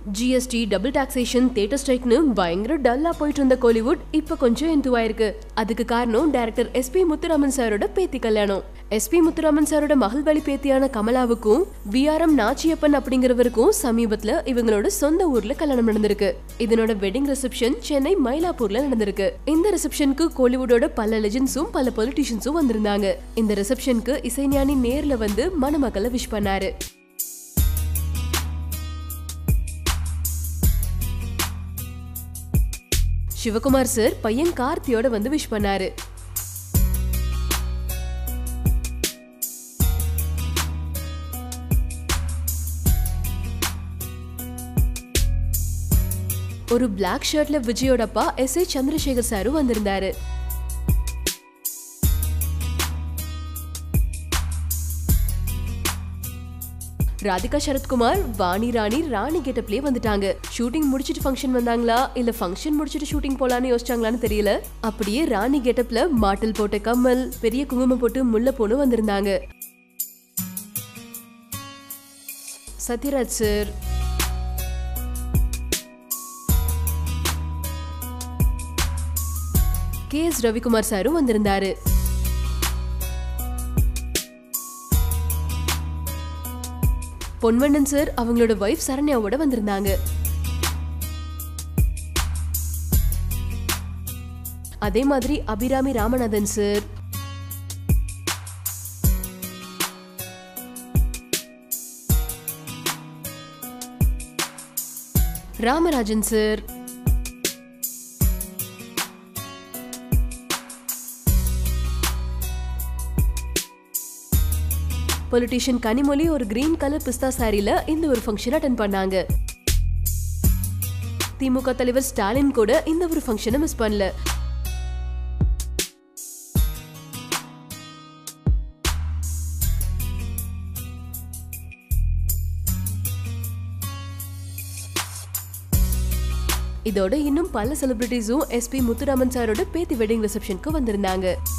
GST double taxation theatre ஸ்ட்ரைக்னு பயங்கர டல்லா போயிட்டு இருந்த கோலிவுட் இப்ப கொஞ்சம் இந்துவாயிருக்கு அதுக்கு காரணம் டைரக்டர் எஸ்பி முத்துராமன் சாரோட பேத்தி கல்யாணம் எஸ்பி முத்துராமன் சாரோட மகள் வழி பேத்தியான கமலாவுக்கும் விஆர்எம் நாச்சியப்பன் அப்படிங்கிறவருக்கும் சமீபத்துல இவங்களோட சொந்த ஊர்ல கல்யாணம் நடந்திருக்கு இதனோட வெட்டிங் ரிசப்ஷன் சென்னை மயிலாப்பூர்ல நடந்திருக்கு இந்த ரிசப்ஷனுக்கு கோலிவுட்டோட பல லெஜெண்ட்ஸும் பல பொலிட்டிஷியன்ஸும் வந்திருந்தாங்க இந்த ரிசப்ஷனுக்கு இசைஞானி நேர்ல வந்து மணமக்களை விஷ் பண்ணாரு சிவகுமார் சார் பையன் கார்த்தியோட வந்து விஷ் பண்ணாரு ஒரு பிளாக் ஷர்ட்ல விஜயோட அப்பா எஸ் ஏ சந்திரசேகர் சாரும் வந்திருந்தாரு ராதிகா சரத்குமார் வாணி ராணி ராணி கெட்டப்லயே வந்துட்டாங்க ஷூட்டிங் முடிச்சிட்டு ஃபங்க்ஷன் வந்தாங்களா இல்ல ஃபங்க்ஷன் முடிச்சிட்டு ஷூட்டிங் போலான்னு யோசிச்சாங்களான்னு தெரியல அப்படியே ராணி கெட்டப்ல மாட்டல் போட்ட கம்மல் பெரிய குங்குமம் போட்டு முல்லை பொண்ணு வந்திருந்தாங்க Sathyaraj sir K S Ravikumar சாரும் வந்திருந்தாரு பொன்வண்ணன் சார் அவங்களோட வைஃப் சரண்யாவோட வந்திருந்தாங்க அதே மாதிரி Abirami Ramanathan sir Ramarajan sir politician Kanimozhi ஒரு கிரீன் கலர் பிஸ்தா சாரில இந்த ஒரு ஃபங்க்ஷன் அட்டன் பண்ணாங்க திமுக தலைவர் ஸ்டாலின் கூட இந்த ஒரு ஃபங்க்ஷனை மிஸ் பண்ணல இதோட இன்னும் பல செலிபிரிட்டிஸும் எஸ்பி முத்துராமன் சாரோட பேத்தி வெட்டிங் ரிசப்ஷனுக்கு வந்திருந்தாங்க